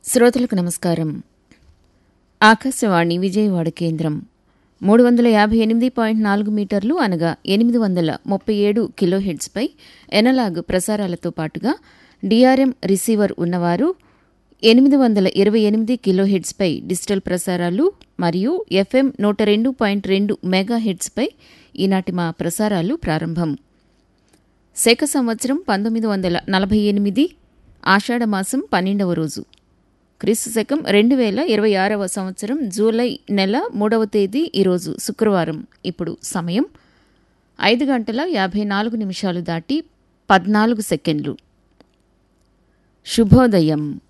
శ్రోతలకు నమస్కారం ఆకాశవాణి విజయవాడ కేంద్రం మూడు వందల యాభై ఎనిమిది పాయింట్ నాలుగు మీటర్లు అనగా ఎనిమిది వందల ముప్పై ఏడు కిలోహెడ్స్పై ఎనలాగ్ ప్రసారాలతో పాటుగా డిఆర్ఎం రిసీవర్ ఉన్నవారు ఎనిమిది వందల ఇరవై ఎనిమిది కిలోహెడ్స్పై డిజిటల్ ప్రసారాలు మరియు ఎఫ్ఎం నూట రెండు పాయింట్ రెండు మెగా హెడ్స్పై ఈనాటి మా ప్రసారాలు ప్రారంభం శేఖ సంవత్సరం పంతొమ్మిది వందల నలభై ఎనిమిది ఆషాఢమాసం పన్నెండవ రోజు క్రీస్తు శకం రెండు వేల ఇరవై ఆరవ సంవత్సరం జూలై నెల మూడవ తేదీ ఈరోజు శుక్రవారం ఇప్పుడు సమయం ఐదు గంటల యాభై నాలుగు నిమిషాలు దాటి పద్నాలుగు సెకండ్లు శుభోదయం